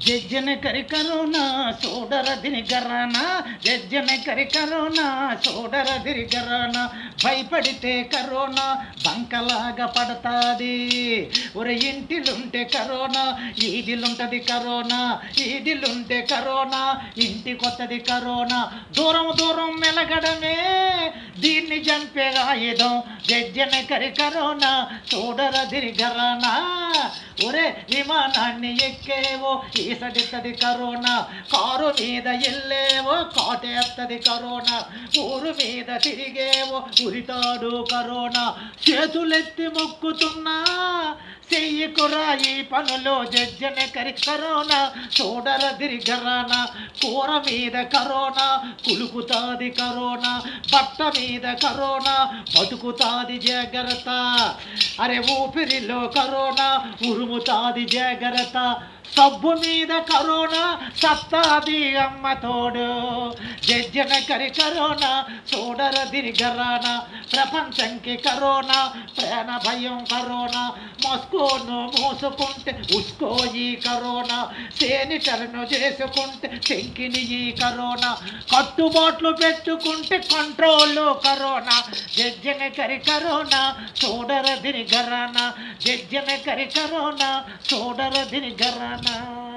జజ్జన కరి కరోనా సోడర దిని గరాన జజ్జన కరి కరోనా సోడర దిరి గరాన భయపడితే కరోనా బంకలాగా పడతాది ఒరే ఇంటిలుంటే కరోనా ఈదిలుంటది కరోనా ఈదిలుంటే కరోనా ఇంటి కొత్తది కరోనా దూరం దూరం మెలగడమే దీన్ని చంపే ఆయుధం జజ్జన కరి కరోనా చూడర దిరిగరానా ఒరే విమానాన్ని ఎక్కేవో ఈసడిత్తది కరోనా కారు మీద ఎల్లేవో కాటేత్తది కరోనా ఊరు మీద తిరిగేవో ఉరితాడు కరోనా చేతులెత్తి మొక్కుతున్నా చెయ్యకురా ఈ పనులు జజ్జన కరి కరోనా చూడర దిరిగరానా కూర మీద కరోనా కులుకుతాది కరోనా బట్ట మీద కరోనా బతుకుతాది జాగ్రత్త అరే ఊపిరిలో కరోనా ఉరుముతాది జాగ్రత్త సబ్బు మీద కరోనా సత్తాది అమ్మ తోడు జజ్జన కరి కరోనా చూడర దిరిగరానా ప్రపంచంకి కరోనా ప్రాణ భయం కరోనా మస్కోను మూసుకుంటే ఉస్కో ఈ కరోనా సేనిటర్ను చేసుకుంటే చెంకిని ఈ కరోనా కట్టుబాట్లు పెట్టుకుంటే కంట్రోల్ కరోనా జజ్జన కరి కరోనా చూడర దిరిగరానా జజ్జన కరి కరోనా చూడర దిరిగరానా